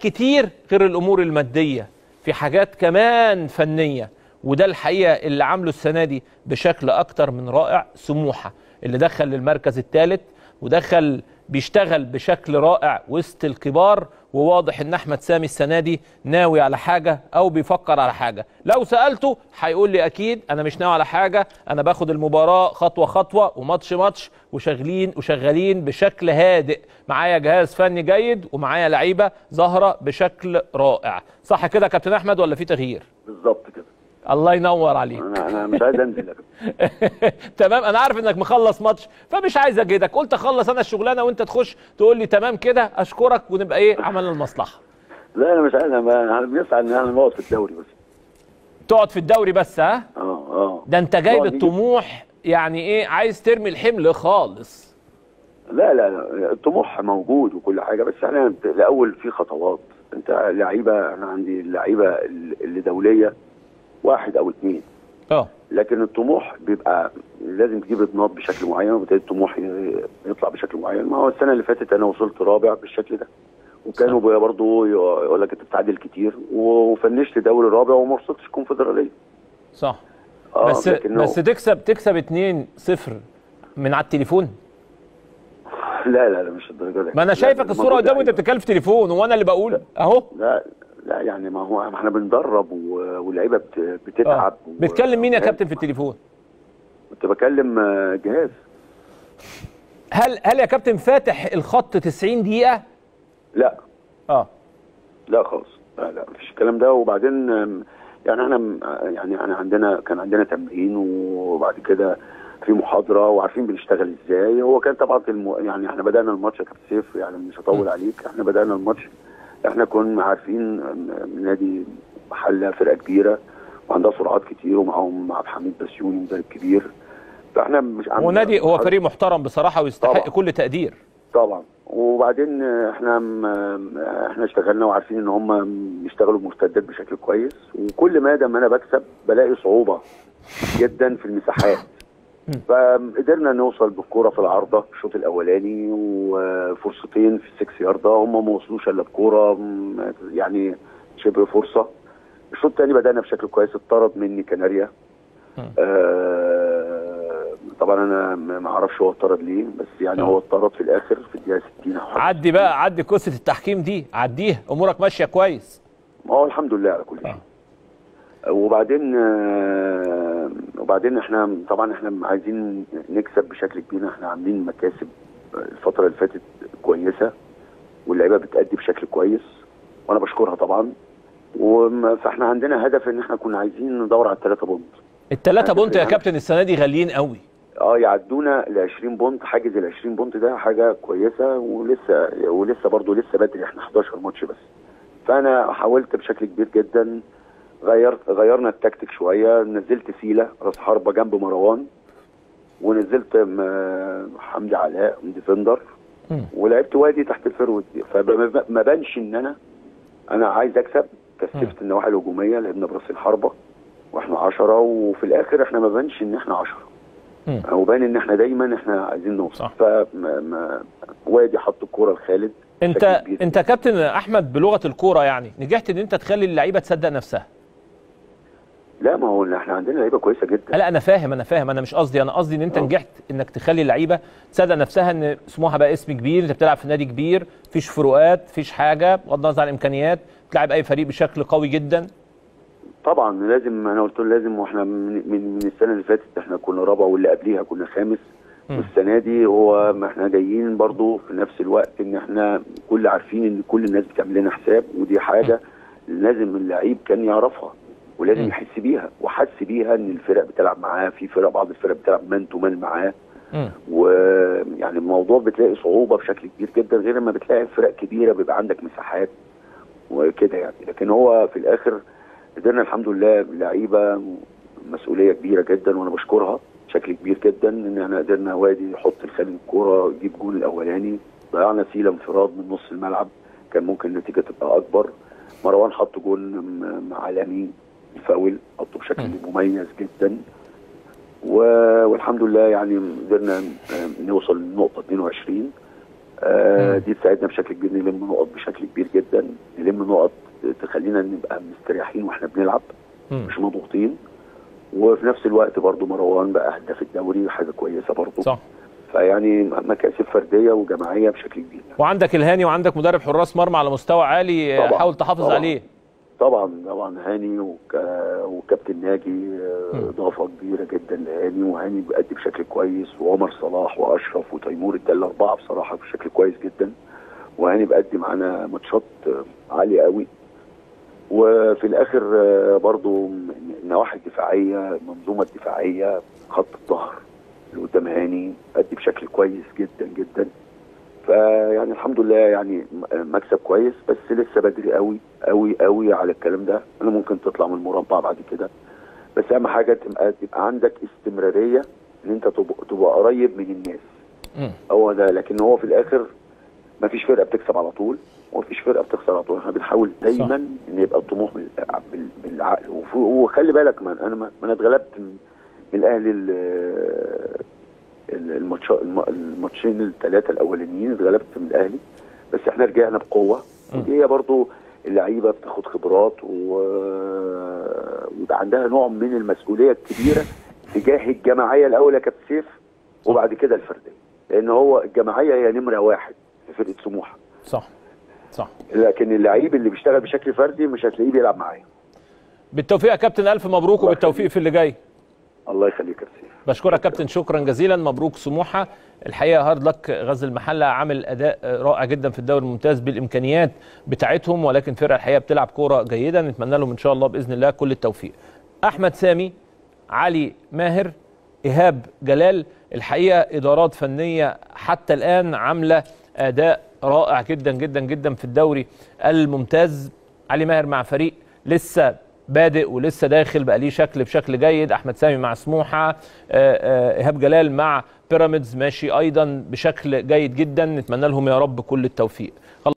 كتير غير الامور الماديه في حاجات كمان فنيه وده الحقيقه اللي عامله السنه دي بشكل اكتر من رائع سموحه اللي دخل للمركز الثالث ودخل بيشتغل بشكل رائع وسط الكبار وواضح ان احمد سامي السنه دي ناوي على حاجه او بيفكر على حاجه لو سالته هيقول لي اكيد انا مش ناوي على حاجه انا باخد المباراه خطوه خطوه وماتش ماتش وشغالين وشغالين بشكل هادئ معايا جهاز فني جيد ومعايا لعيبه ظاهره بشكل رائع صح كده يا كابتن احمد ولا في تغيير بالظبط كده الله ينور عليك انا انا مش عايز انزل يا كابتن. تمام انا عارف انك مخلص ماتش فمش عايز اجهدك قلت اخلص انا الشغلانه وانت تخش تقول لي تمام كده اشكرك ونبقى ايه عملنا المصلحه لا انا مش عايز انا أنا بنسعى ان احنا نقعد في الدوري بس تقعد في الدوري بس ها اه اه ده انت جايب نقعد نيجي- الطموح يعني ايه عايز ترمي الحمل خالص لا لا لا الطموح موجود وكل حاجه بس احنا بت- الاول في خطوات انت لعيبه انا عندي اللعيبه اللي دوليه واحد او اثنين اه لكن الطموح بيبقى لازم تجيب اطناب بشكل معين وبالتالي الطموح ي- يطلع بشكل معين ما هو السنه اللي فاتت انا وصلت رابع بالشكل ده وكانوا بقى برضه يقول لك انت بتعادل كتير وفنشت دوري رابع وما وصلتش كونفدراليه صح اه بس لكن بس تكسب تكسب 2 0 من على التليفون لا لا لا مش الدرجه دي ما انا لا، شايفك لا، الصوره موجود قدامي وانت لعيبة. بتتكلم في تليفون وانا اللي بقول اهو لا لا يعني ما هو ما احنا بندرب و- واللعيبه بت- بتتعب و- بتكلم مين يا كابتن في التليفون كنت بكلم آه، جهاز هل هل يا كابتن فاتح الخط 90 دقيقه لا اه لا خالص لا لا مفيش الكلام ده وبعدين آم، يعني احنا م- يعني احنا عندنا كان عندنا تمرين وبعد كده في محاضره وعارفين بنشتغل ازاي هو كان طبعا الم... يعني احنا بدانا الماتش يا كابتن سيف يعني مش هطول عليك احنا بدانا الماتش احنا كنا عارفين إن نادي محله فرقه كبيره وعندها سرعات كتير ومعاهم عبد الحميد بسيوني مدرب كبير فاحنا مش عم- هو نادي هو فريق محترم بصراحه ويستحق طبعا. كل تقدير طبعا وبعدين احنا م- احنا اشتغلنا وعارفين ان هم بيشتغلوا مرتدات بشكل كويس وكل ما دام انا بكسب بلاقي صعوبه جدا في المساحات فقدرنا نوصل بالكوره في العارضه في الشوط الاولاني وفرصتين في السكس ياردة هم ما وصلوش الا بكوره م- يعني شبه فرصه الشوط الثاني بدانا بشكل كويس اتطرد مني كناريا آه طبعا انا ما ما اعرفش هو اتطرد ليه بس يعني هو اتطرد في الاخر في الدقيقه 60 او حاجه عدي بقى عدي قصه التحكيم دي عديها امورك ماشيه كويس ما هو الحمد لله على كل شيء وبعدين آه، وبعدين احنا طبعا احنا عايزين نكسب بشكل كبير احنا عاملين مكاسب الفتره اللي فاتت كويسه واللعيبه بتأدي بشكل كويس وانا بشكرها طبعا وم- فاحنا عندنا هدف ان احنا كنا عايزين ندور على الثلاثه بونت الثلاثه بونت يا يعني- كابتن السنه دي غاليين قوي اه يعدونا ل 20 بونت حاجز ال 20 بونت ده حاجه كويسه ولسه ولسه برضه لسه بدري احنا 11 ماتش بس فانا حاولت بشكل كبير جدا غيرت غيرنا التكتيك شويه نزلت سيله راس حربه جنب مروان ونزلت م- حمدي علاء ديفندر مم. ولعبت وادي تحت الفرود فما ما بانش ان انا انا عايز اكسب كثفت النواحي الهجوميه لعبنا براس الحربه واحنا 10 وفي الاخر احنا ما بانش ان احنا 10 مم. وبان ان احنا دايما احنا عايزين نوصل صح. ف وادي حط الكوره لخالد انت بشكل كبير. انت كابتن احمد بلغه الكوره يعني نجحت ان انت تخلي اللعيبه تصدق نفسها لا ما هو احنا عندنا لعيبه كويسه جدا لا انا فاهم انا فاهم انا مش قصدي انا قصدي ان انت اه. نجحت انك تخلي اللعيبه تصدق نفسها ان سموحه بقى اسم كبير انت بتلعب في نادي كبير مفيش فروقات مفيش حاجه بغض النظر عن الامكانيات بتلعب اي فريق بشكل قوي جدا طبعا لازم انا قلت له لازم واحنا من, من, من السنه اللي فاتت احنا كنا رابع واللي قبليها كنا خامس مم. والسنه دي هو ما احنا جايين برضو في نفس الوقت ان احنا كل عارفين ان كل الناس بتعمل لنا حساب ودي حاجه لازم اللعيب كان يعرفها ولازم مم. يحس بيها وحس بيها ان الفرق بتلعب معاه في فرق بعض الفرق بتلعب مان تو مان معاه مم. ويعني الموضوع بتلاقي صعوبه بشكل كبير جدا غير لما بتلاقي فرق كبيره بيبقى عندك مساحات وكده يعني لكن هو في الاخر قدرنا الحمد لله لعيبه مسؤوليه كبيره جدا وانا بشكرها بشكل كبير جدا ان احنا قدرنا وادي يحط الخالد الكوره يجيب جول الاولاني ضيعنا سيله انفراد من نص الملعب كان ممكن النتيجه تبقى اكبر مروان حط جول م- مع عالمي فاول حطه بشكل مميز جدا و- والحمد لله يعني قدرنا آه، نوصل للنقطه 22 آه، دي تساعدنا بشكل كبير نلم نقط بشكل كبير جدا نلم اهم نقط تخلينا نبقى مستريحين واحنا بنلعب مم. مش مضغوطين وفي نفس الوقت برضو مروان بقى هداف الدوري حاجه كويسه برضو صح فيعني مكاسب فرديه وجماعيه بشكل كبير وعندك الهاني وعندك مدرب حراس مرمى على مستوى عالي طبعاً، حاول تحافظ طبعاً. عليه طبعا طبعا هاني وك... وكابتن ناجي آه، مم. اضافه كبيره جدا لهاني وهاني بيأدي بشكل كويس وعمر صلاح واشرف وتيمور ده الاربعه بصراحه بشكل كويس جدا وهاني بيأدي معانا ماتشات آه، عاليه قوي وفي الاخر آه، برضو النواحي الدفاعيه المنظومه الدفاعيه خط الظهر اللي قدام هاني أدي بشكل كويس جدا جدا فيعني الحمد لله يعني م- مكسب كويس بس لسه بدري قوي قوي قوي على الكلام ده انا ممكن تطلع من المربع بعد كده بس اهم حاجه تبقى تبقى عندك استمراريه ان انت تبقى, تبقى قريب من الناس مم. هو ده لكن هو في الاخر ما فيش فرقه بتكسب على طول وما فيش فرقه بتخسر على طول احنا بنحاول دايما ان يبقى الطموح بال- بال- بالعقل وف- وخلي بالك من انا ما ما انا اتغلبت من من الاهلي ال- ال- الماتش الم- الماتشين الثلاثه الاولانيين اتغلبت من الاهلي بس احنا رجعنا بقوه ودي هي برضو اللعيبه بتاخد خبرات و... ويبقى عندها نوع من المسؤوليه الكبيره تجاه الجماعيه الاول يا كابتن سيف وبعد كده الفرديه لان هو الجماعيه هي نمره واحد في فرقه سموحه صح صح لكن اللعيب اللي بيشتغل بشكل فردي مش هتلاقيه بيلعب معايا بالتوفيق يا كابتن الف مبروك الله وبالتوفيق في اللي جاي الله يخليك يا كابتن سيف بشكرك كابتن شكرا جزيلا مبروك سموحه الحقيقه هارد لك غزل المحله عامل اداء رائع جدا في الدوري الممتاز بالامكانيات بتاعتهم ولكن فرقه الحقيقه بتلعب كوره جيده نتمنى لهم ان شاء الله باذن الله كل التوفيق احمد سامي علي ماهر ايهاب جلال الحقيقه ادارات فنيه حتى الان عامله اداء رائع جدا جدا جدا في الدوري الممتاز علي ماهر مع فريق لسه بادئ ولسه داخل بقى ليه شكل بشكل جيد احمد سامي مع سموحه آه، آه، ايهاب جلال مع بيراميدز ماشي ايضا بشكل جيد جدا نتمنى لهم يا رب كل التوفيق